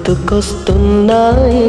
గుర్తుకొస్తున్నాయి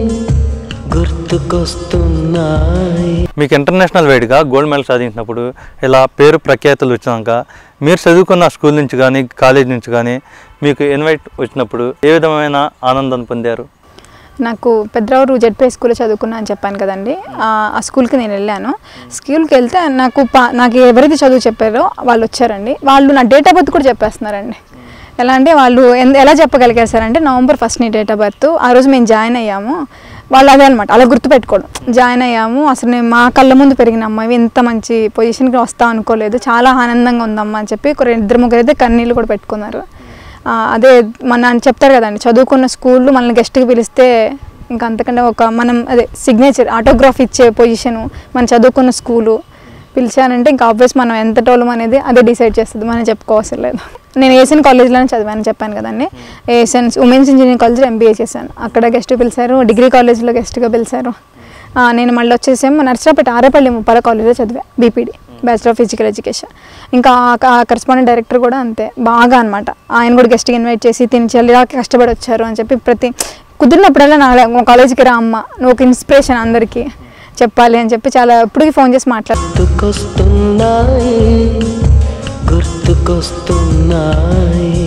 గుర్తుకొస్తున్నాయి మీకు ఇంటర్నేషనల్ వైడ్గా గోల్డ్ మెడల్ సాధించినప్పుడు ఇలా పేరు ప్రఖ్యాతులు వచ్చినాక మీరు చదువుకున్న స్కూల్ నుంచి కానీ కాలేజ్ నుంచి కానీ మీకు ఇన్వైట్ వచ్చినప్పుడు ఏ విధమైన ఆనందాన్ని పొందారు నాకు పెద్దరావు జెడ్పీ స్కూల్లో చదువుకున్నా అని చెప్పాను కదండి ఆ ఆ స్కూల్కి నేను వెళ్ళాను స్కూల్కి వెళ్తే నాకు పా నాకు ఎవరైతే చదువు చెప్పారో వాళ్ళు వచ్చారండి వాళ్ళు నా డేట్ ఆఫ్ బర్త్ కూడా చెప్పేస్తున్నారండి ఎలా అంటే వాళ్ళు ఎన్- ఎలా చెప్పగలిగారు సార్ అంటే నవంబర్ ఫస్ట్ నీ డేట్ ఆఫ్ బర్త్ ఆ రోజు మేము జాయిన్ అయ్యాము వాళ్ళు అదే అనమాట అలా గుర్తుపెట్టుకోవడం జాయిన్ అయ్యాము అసలు నేను మా కళ్ళ ముందు పెరిగిన అమ్మాయి ఇంత మంచి పొజిషన్కి వస్తా అనుకోలేదు చాలా ఆనందంగా ఉందమ్మా అని చెప్పి ఒక ఇద్దరు ముగ్గురు అయితే కన్నీళ్ళు కూడా పెట్టుకున్నారు ఆ, అదే మన అని చెప్తారు కదండి చదువుకున్న స్కూళ్ళు మనల్ని గెస్ట్కి పిలిస్తే ఇంకా అంతకంటే ఒక మనం అదే సిగ్నేచర్ ఆటోగ్రాఫ్ ఇచ్చే పొజిషను మనం చదువుకున్న స్కూలు పిలిచానంటే ఇంకా ఆబ్వియస్ మనం ఎంత టోలం అనేది అదే డిసైడ్ చేస్తుంది మనం చెప్పుకోవాల్సిన లేదు నేను ఏషియన్ కాలేజ్లోనే చదివాను చెప్పాను కదండి ఏషియన్ ఉమెన్స్ ఇంజనీరింగ్ కాలేజ్లో ఎంబీఏ చేశాను అక్కడ గెస్ట్ పిలిచారు డిగ్రీ కాలేజ్లో గెస్ట్గా పిలిచారు ఆ, నేను మళ్ళీ వచ్చేసేమో నర్సరాపేట ఆరేపల్లి ముప్పాల కాలేజ్లో చదివా BPEd bachelor of physical education ఇంకా కరెస్పాండెంట్ డైరెక్టర్ కూడా అంతే బాగా అనమాట ఆయన కూడా గెస్ట్కి ఇన్వైట్ చేసి తిని ఇలా కష్టపడి వచ్చారు అని చెప్పి ప్రతి కుదిరినప్పుడల్లా నా కాలేజీకి రా అమ్మ నువ్వు ఒక ఇన్స్పిరేషన్ అందరికీ చెప్పాలి అని చెప్పి చాలా ఎప్పటికీ ఫోన్ చేసి మాట్లాడు గుర్తుకొస్తున్నాయి గుర్తుకొస్తున్నాయి